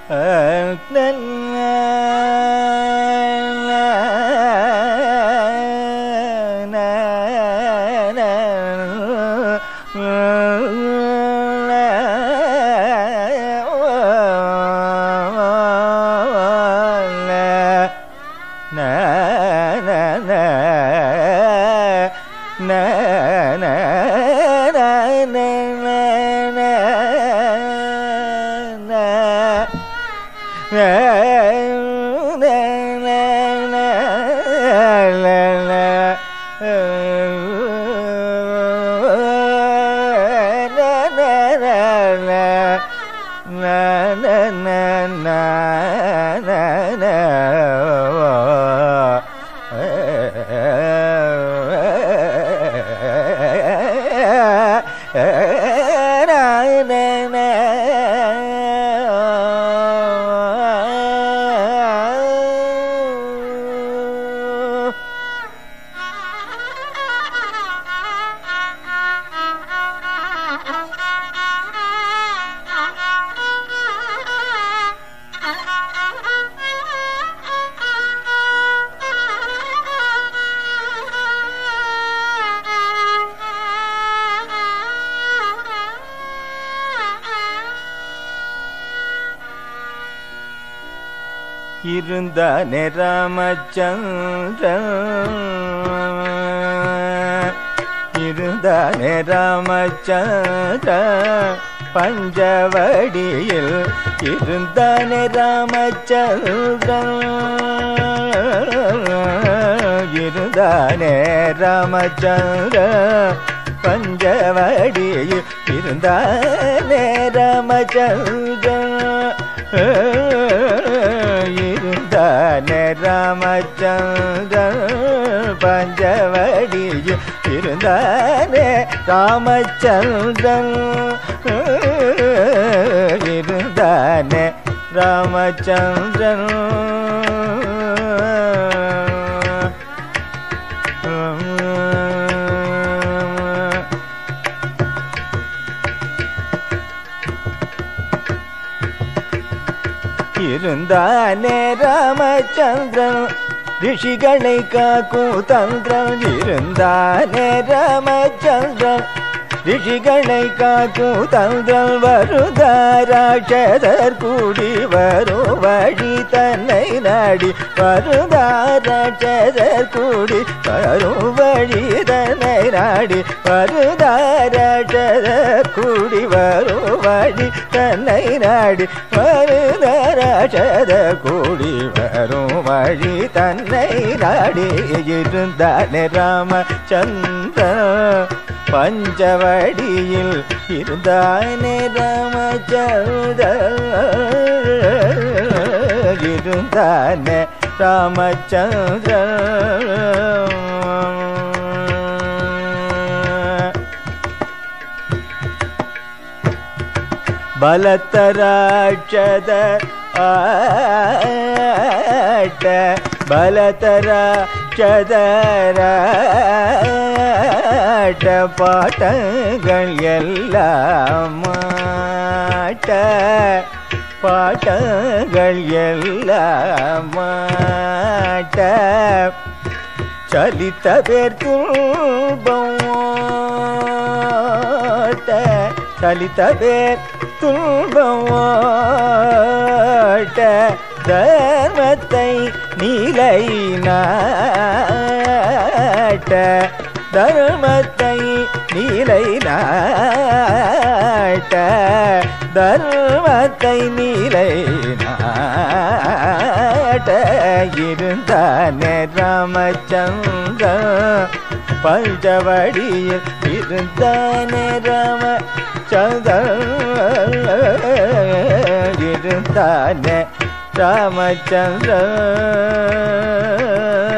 இருந்தானே ராமச்சந்திரன் இருந்தானே ராமச்சந்திர பஞ்சவடியில் இருந்தானே ராமச்சந்திரன் இருந்தானே ராமச்சந்திர பஞ்சவடியில் இருந்தானே ராமச்சந்திரன் இருந்தானே ராமச்சந்திரன் பஞ்சவடியில் இருந்தானே ராமச்சந்திரன் இருந்தானே ராமச்சந்திரன் இருந்தானே ராமச்சந்திரன் ரிஷிகளை காக்கும் தந்திரம் இருந்தானே ராமச்சந்திரன் ரிஷிகளை காக்கும் தந்திரம் வருதாராட்சதர் கூடி வரும் வழி தன்னை நாடி வருதாராட்சதர் கூடி வரும் வழி தன்னை நாடி வருதாராட்சதர் கூடி வரும் வழி தன்னை நாடி வருதாராட்சத கூடி வரும் வழி தன்னை நாடி இருந்தானே ராமச்சந்திர பஞ்சவடியில் இருந்தானே ராமச்சந்திர இருந்தானே ராமச்சந்திர ಬಲತರಾಕ್ಷದ ಆಟ பலதராட்சதராட்ட பாட்டங்கள் எல்லாம் மாட்ட பாட்டங்கள் எல்லாம் மாட்ட சலித்த பேர் துன்பம் ஓட்ட சலித்த பேர் துன்பம் ஓட்ட தர்மத்தை நீலை நாட்ட தர்மத்தை நீலை நாட்ட தர்மத்தை நீலை நாட்ட இருந்தானே ராமச்சந்திர பஞ்சவடியில் இருந்தானே ராம சந்திர இருந்தானே ராமச்சந்திர